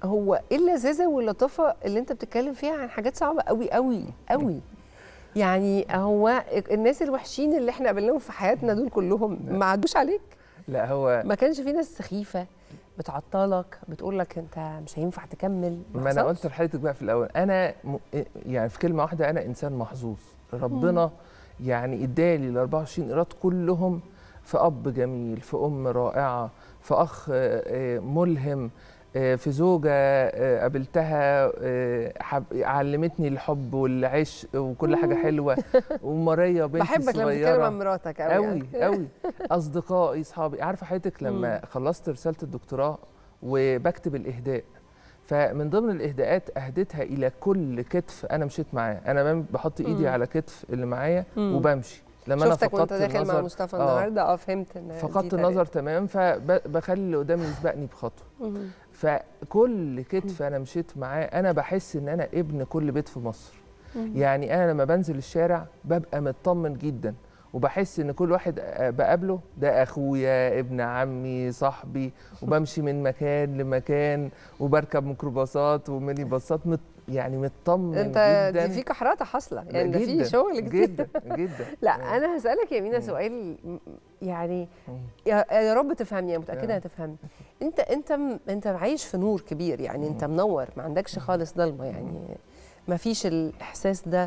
هو ايه اللذاذه واللطافه اللي انت بتتكلم فيها عن حاجات صعبه قوي قوي قوي يعني هو الناس الوحشين اللي احنا قابلناهم في حياتنا دول كلهم ما عدوش عليك لا هو ما كانش في ناس سخيفه بتعطلك بتقول لك انت مش هينفع تكمل ما انا حصلش؟ قلت لحضرتك بقى في الاول انا م... يعني في كلمه واحده انا انسان محظوظ ربنا يعني ادالي ال 24 ايراد كلهم في اب جميل في ام رائعه في اخ آه، آه، ملهم آه، في زوجه آه، قابلتها آه، حب... علمتني الحب والعشق وكل حاجه حلوه وماريا بنتي بحبك لما الصغيرة. تتكلم عن مراتك قوي قوي قوي اصدقائي اصحابي عارفه حضرتك لما خلصت رساله الدكتوراه وبكتب الاهداء فمن ضمن الاهداءات اهديتها الى كل كتف انا مشيت معاه انا بم- بحط ايدي مم. على كتف اللي معايا مم. وبمشي لما انا شفتك وانت فقدت داخل مع النظر مصطفى آه. النهارده اه فهمت ان دي فقدت طريقة. النظر تمام فبخلي اللي قدامي يسبقني بخطوه مم. فكل كتف انا مشيت معاه انا بحس ان انا ابن كل بيت في مصر مم. يعني انا لما بنزل الشارع ببقى مطمن جدا وبحس ان كل واحد بقابله ده اخويا ابن عمي صاحبي وبمشي من مكان لمكان وبركب ميكروباصات وميني باصات مت يعني مطمن انت جدا دي فيك حراطه حاصله لا، يعني ده في جداً، شغل كتير جدا جدا لا انا هسالك يا مينا مم. سؤال م- يعني مم. يا يا رب تفهمني انا متاكده آه. هتفهمني انت انت م- انت عايش في نور كبير يعني انت منور ما عندكش خالص ضلمه يعني ما فيش الاحساس ده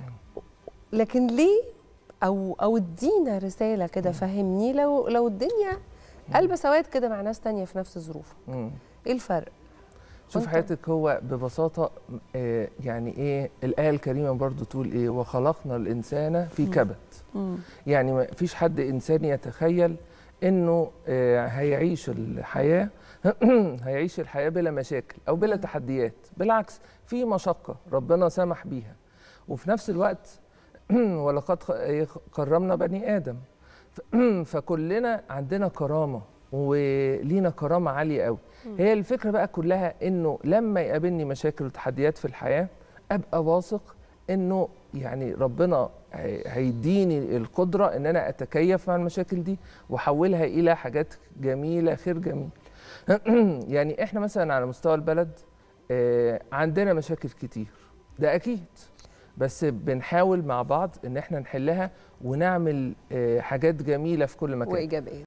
لكن ليه او او ادينا رساله كده فهمني لو لو الدنيا قلبه سواد كده مع ناس تانية في نفس الظروف مم. ايه الفرق شوف وأنت؟ حياتك هو ببساطة آه، يعني إيه الآية الكريمة برضو تقول إيه وخلقنا الإنسان في كبد يعني ما فيش حد إنسان يتخيل إنه آه، هيعيش الحياة هيعيش الحياة بلا مشاكل أو بلا تحديات بالعكس في مشقة ربنا سمح بيها وفي نفس الوقت ولقد خ- إيه، كرمنا بني آدم ف- فكلنا عندنا كرامة ولينا كرامة عالية قوي هي الفكرة بقى كلها إنه لما يقابلني مشاكل وتحديات في الحياة أبقى واثق إنه يعني ربنا هي- هيديني القدرة إن أنا أتكيف مع المشاكل دي وأحولها إلى حاجات جميلة خير جميل يعني إحنا مثلا على مستوى البلد آه، عندنا مشاكل كتير ده أكيد بس بنحاول مع بعض إن إحنا نحلها ونعمل آه، حاجات جميلة في كل مكان وايجابيه